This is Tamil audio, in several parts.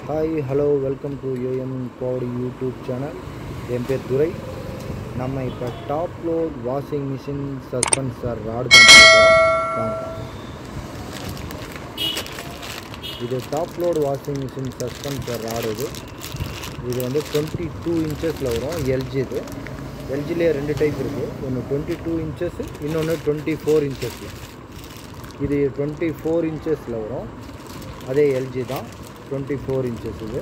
ஹாய் ஹலோ வெல்கம் டு யூஎம் கோடி யூடியூப் சேனல் என் பேர் துரை நம்ம இப்போ top load washing machine suspension rod தான் பார்க்குறோம் வாங்க இது top load washing machine suspension rod இது இது வந்து டுவெண்ட்டி டூ இன்ச்சஸில் வரும் எல்ஜி இது எல்ஜிலே ரெண்டு டைப் இருக்குது ஒன்று டுவெண்ட்டி டூ இன்ச்சஸ் இன்னொன்று டுவெண்ட்டி ஃபோர் இன்ச்சஸில் இது டுவெண்ட்டி ஃபோர் இன்ச்சஸில் வரும் அதே எல்ஜி தான் டுவெண்ட்டி ஃபோர் இன்ச்சஸ் இது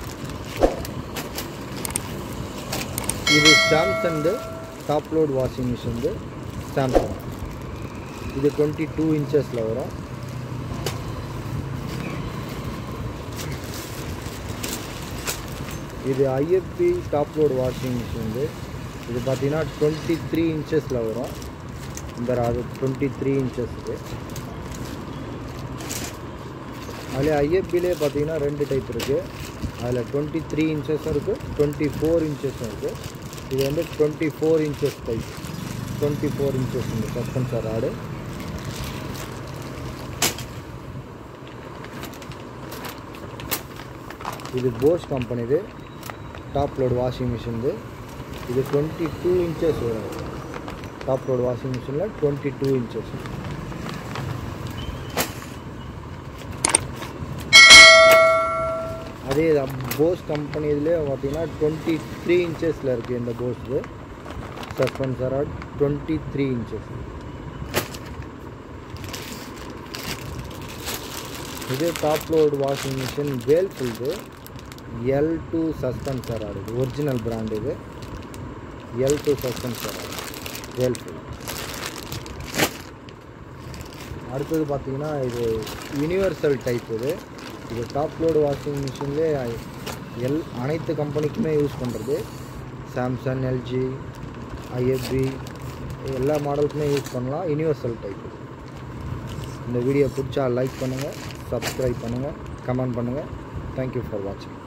இது Samsung top load washing machine Samsung இது டுவெண்ட்டி டூ இன்ச்சஸில் வரும் இது IFB top load washing machine இது பார்த்தீங்கன்னா டுவெண்ட்டி த்ரீ இன்ச்சஸில் வரும் இந்த அது டுவெண்ட்டி த்ரீ இன்ச்சஸ் இது அதில் ஐஎஃப்பிலே பார்த்தீங்கன்னா ரெண்டு டைப் இருக்குது அதில் டுவெண்ட்டி த்ரீ இன்ச்சஸும் இருக்குது டுவெண்ட்டி ஃபோர் இன்ச்சஸும் இருக்குது இது வந்து twenty four inches type twenty four inches இந்த சஸ்பென்சர் ராடு இது போஸ் கம்பெனிது டாப் லோட் வாஷிங் மிஷின் இது டுவெண்ட்டி டூ இன்ச்சஸ் வரும் டாப் லோட் வாஷிங் மிஷினில் டுவெண்ட்டி டூ இன்ச்சஸ் அதே போஸ் கம்பெனி இதுலேயே பார்த்தீங்கன்னா டுவெண்ட்டி த்ரீ இன்ச்சஸில் இருக்குது இந்த போஸ்து suspension rod twenty three inches இது டாப் லோட் வாஷிங் மிஷின் வேல்ஃபுல்து எல் டூ சஸ்பென்சர் ராட் இது ஒரிஜினல் பிராண்ட் இது L two suspension rod Whirlpool அடுத்தது பார்த்தீங்கன்னா இது யூனிவர்சல் டைப் இது இது டாப் லோடு வாஷிங் மிஷின்லேயே எல் அனைத்து கம்பெனிக்குமே யூஸ் பண்ணுறது சாம்சங் எல்ஜி ஐஎஃப்பி எல்லா மாடலுக்குமே யூஸ் பண்ணலாம் யூனிவர்சல் டைப் இந்த வீடியோ பிடிச்சா லைக் பண்ணுங்கள் சப்ஸ்கிரைப் பண்ணுங்கள் கமெண்ட் பண்ணுங்கள் தேங்க்யூ ஃபார் வாட்சிங்